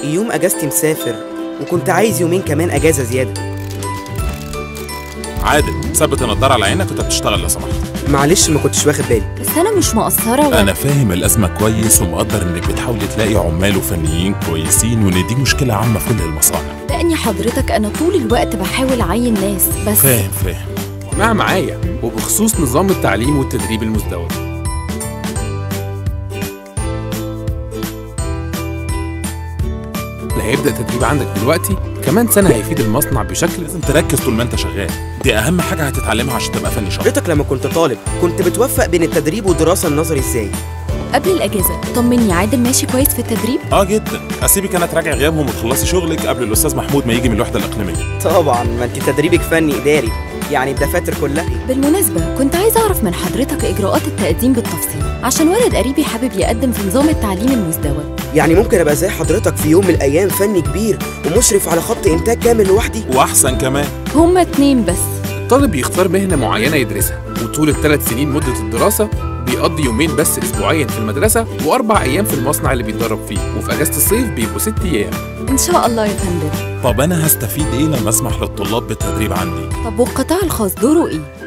يوم اجازتي مسافر وكنت عايز يومين كمان اجازه زياده عادل ثبت النضاره على عينك وانت بتشتغل لو سمحت معلش ما كنتش واخد بالي بس انا مش مقصره ولا انا فاهم الازمه كويس ومقدر انك بتحاولي تلاقي عمال وفنيين كويسين وان دي مشكله عامه في كل المصانع لاني حضرتك انا طول الوقت بحاول اعين ناس بس فاهم فاهم اسمع معايا وبخصوص نظام التعليم والتدريب المزدوج اللي هيبدأ تدريب عندك دلوقتي كمان سنة هيفيد المصنع بشكل لازم تركز طول ما انت شغال دي اهم حاجه هتتعلمها عشان تبقى فني شاطر حضرتك لما كنت طالب كنت بتوفق بين التدريب والدراسه النظري ازاي قبل الاجازه طمني عادل ماشي كويس في التدريب اه جدا اسيبك انا تراجع غيابهم وتخلصي شغلك قبل الاستاذ محمود ما يجي من الوحده الاقليميه طبعا ما انت تدريبك فني اداري يعني الدفاتر كلها بالمناسبه كنت عايزه اعرف من حضرتك اجراءات التقديم بالتفصيل عشان ولد قريبي حابب يقدم في نظام التعليم المزدوج يعني ممكن ابقى زي حضرتك في يوم من الايام فني كبير ومشرف على خط انتاج كامل لوحدي واحسن كمان هما اتنين بس الطالب يختار مهنة معينة يدرسها وطول الثلاث سنين مدة الدراسة بيقضي يومين بس أسبوعيا في المدرسة وأربع أيام في المصنع اللي بيتدرب فيه وفي أجازة الصيف بيبقوا ست أيام ان شاء الله يا فندم طب انا هستفيد ايه لما اسمح للطلاب بالتدريب عندي طب والقطاع الخاص دوره ايه